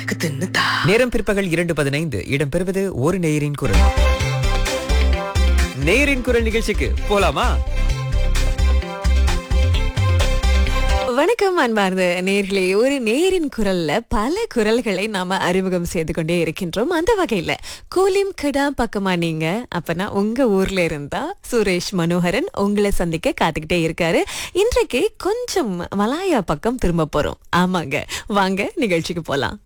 எனக்கு தின்னுதா நேரம் பிற்பகல் இரண்டு பதினைந்து இடம்பெறுவது ஒரு நேயரின் குரல் நேயரின் குரல் நிகழ்ச்சிக்கு போலாமா வணக்கம் அன்பார்ந்த நேர்களே ஒரு நேரின் குரல்ல பல குரல்களை நாம அறிமுகம் செய்து கொண்டே இருக்கின்றோம் அந்த வகையில கோலிம் கடா பக்கமா நீங்க அப்பனா உங்க ஊர்ல இருந்தா சுரேஷ் மனோகரன் உங்களை சந்திக்க காத்துக்கிட்டே இருக்காரு இன்றைக்கு கொஞ்சம் மலாயா பக்கம் திரும்ப போறோம் ஆமாங்க வாங்க நிகழ்ச்சிக்கு போலாம்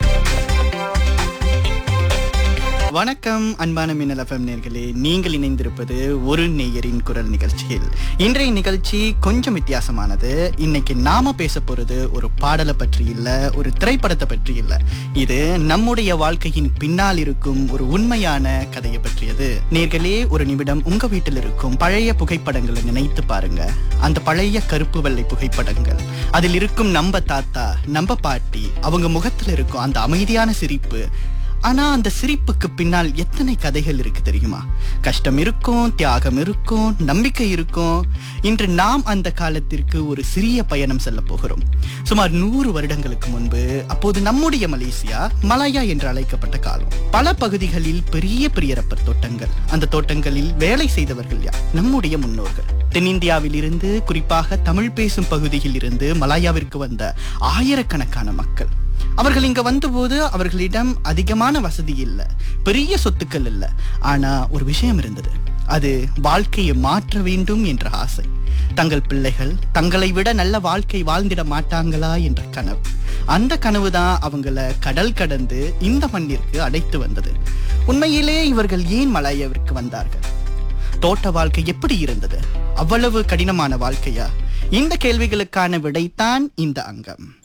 வணக்கம் அன்பான மின்னல் எஃப்எம் நேர்களே நீங்கள் இணைந்திருப்பது ஒரு நேயரின் குரல் நிகழ்ச்சியில் இன்றைய நிகழ்ச்சி கொஞ்சம் வித்தியாசமானது இன்னைக்கு நாம பேச போறது ஒரு பாடலை பற்றி இல்ல ஒரு திரைப்படத்தை பற்றி இல்ல இது நம்முடைய வாழ்க்கையின் பின்னால் இருக்கும் ஒரு உண்மையான கதையை பற்றியது நேர்களே ஒரு நிமிடம் உங்க வீட்டில் இருக்கும் பழைய புகைப்படங்களை நினைத்து பாருங்க அந்த பழைய கருப்பு வெள்ளை புகைப்படங்கள் அதில் இருக்கும் நம்ம தாத்தா நம்ம பாட்டி அவங்க முகத்துல இருக்கும் அந்த அமைதியான சிரிப்பு ஆனா அந்த சிரிப்புக்கு பின்னால் எத்தனை கதைகள் இருக்கு தெரியுமா கஷ்டம் இருக்கும் தியாகம் இருக்கும் நம்பிக்கை இருக்கும் இன்று நாம் அந்த காலத்திற்கு ஒரு சிறிய பயணம் செல்ல போகிறோம் சுமார் நூறு வருடங்களுக்கு முன்பு அப்போது நம்முடைய மலேசியா மலாயா என்று அழைக்கப்பட்ட காலம் பல பகுதிகளில் பெரிய பெரிய ரப்பர் தோட்டங்கள் அந்த தோட்டங்களில் வேலை செய்தவர்கள் யார் நம்முடைய முன்னோர்கள் தென்னிந்தியாவில் இருந்து குறிப்பாக தமிழ் பேசும் பகுதியில் இருந்து மலாயாவிற்கு வந்த ஆயிரக்கணக்கான மக்கள் அவர்கள் இங்க வந்தபோது அவர்களிடம் அதிகமான வசதி இல்ல பெரிய சொத்துக்கள் இல்ல ஆனா ஒரு விஷயம் இருந்தது அது வாழ்க்கையை மாற்ற வேண்டும் என்ற ஆசை தங்கள் பிள்ளைகள் தங்களை விட நல்ல வாழ்க்கை வாழ்ந்திட மாட்டாங்களா என்ற கனவு அந்த கனவு தான் அவங்கள கடல் கடந்து இந்த மண்ணிற்கு அழைத்து வந்தது உண்மையிலே இவர்கள் ஏன் மலாயாவிற்கு வந்தார்கள் தோட்ட வாழ்க்கை எப்படி இருந்தது அவ்வளவு கடினமான வாழ்க்கையா இந்த கேள்விகளுக்கான விடைத்தான் இந்த அங்கம்